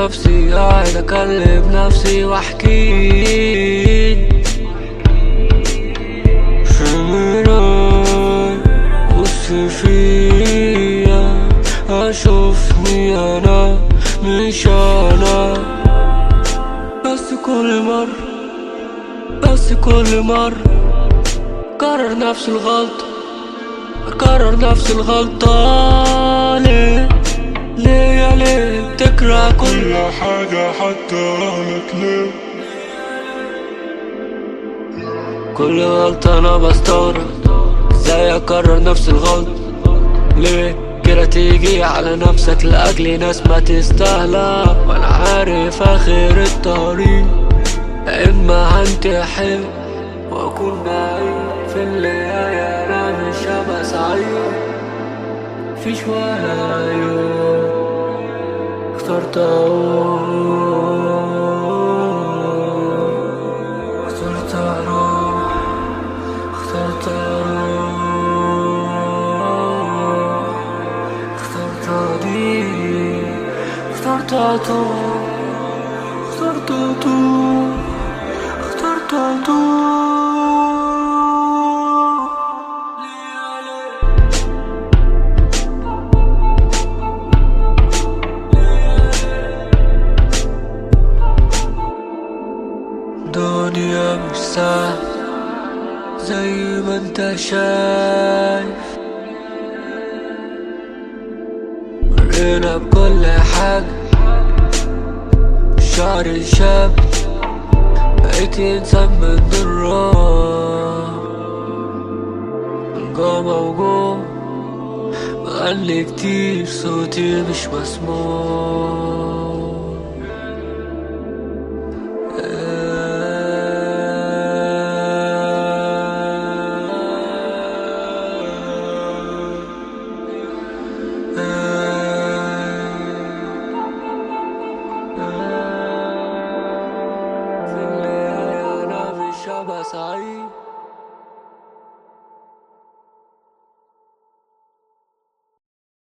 نفسي قاعد اكلم نفسي واحكي شمران بص فيا اشوفني انا مش انا بس كل مرة بس كل مرة كرر نفس الغلطة كرر نفس الغلطة ليه ليه يا ليه تكره كل كل حاجة حتى غلط ليه كل غلطة أنا بستغرب ازاي أكرر نفس الغلط ليه كده تيجي على نفسك لأجل ناس ما تستاهلها وأنا عارف آخر الطريق يا إما هنتحر وأكون بعيد في النهاية أنا مش هبقى سعيد فيش ولا يوم اخترت أقوم اخترت أروح اخترت أروح اخترت أضيع اخترت أطوع اخترت أطوع اخترت أطوع دنيا مش سهل زي ما انت شايف مرينا بكل حاجة شعري شاب بقيت انسان من الراح من جوه موجوع بغني كتير صوتي مش مسموع